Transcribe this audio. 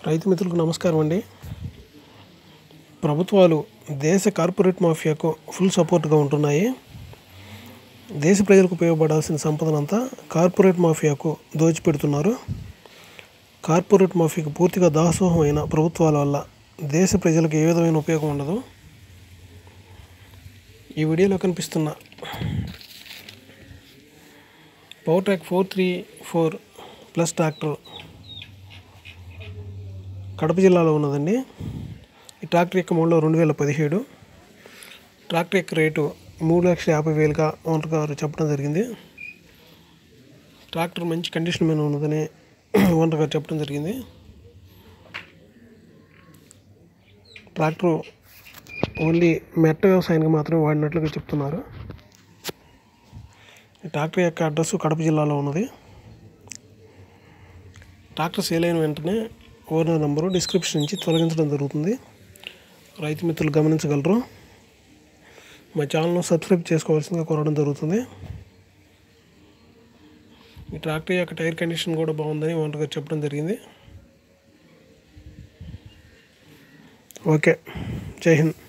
రైతు మిత్రులకు నమస్కారం అండి ప్రభుత్వాలు దేశ కార్పొరేట్ మాఫియాకు ఫుల్ సపోర్ట్గా ఉంటున్నాయి దేశ ప్రజలకు ఉపయోగపడాల్సిన సంపదనంతా కార్పొరేట్ మాఫియాకు దోచిపెడుతున్నారు కార్పొరేట్ మాఫియాకు పూర్తిగా దాసోహం అయిన ప్రభుత్వాల వల్ల దేశ ప్రజలకు ఏ విధమైన ఉపయోగం ఉండదు ఈ వీడియోలో కనిపిస్తున్న power track four three four plus tractor Kadapa జిల్లాలో ఉన్నదండి ఈ ట్రాక్టర్ యొక్క మోడల్ రెండు వేల పదిహేడు ట్రాక్టర్ యొక్క రేటు మూడు లక్షల యాభై వేలుగా ఓనర్ గారు చెప్పడం జరిగింది ట్రాక్టర్ మంచి కండిషన్ మీద ఉన్నదని ఓనర్ గారు చెప్పడం జరిగింది ట్రాక్టర్ ఓన్లీ మెట్ట వ్యవసాయానికి మాత్రమే వాడినట్లుగా చెప్తున్నారు ఈ ట్రాక్టర్ యొక్క అడ్రస్ కడప జిల్లాలో ఉన్నది ట్రాక్టర్ సేల్ అయిన వెంటనే ఓనర్ నంబరు డిస్క్రిప్షన్ నుంచి తొలగించడం జరుగుతుంది రైతు మిత్రులు గమనించగలరు మా ఛానల్ను సబ్స్క్రైబ్ చేసుకోవాల్సిందిగా కోరడం జరుగుతుంది ఈ ట్రాక్టర్ యొక్క టైర్ కండిషన్ కూడా బాగుందని ఓనర్ గారు చెప్పడం జరిగింది ఓకే జై హింద్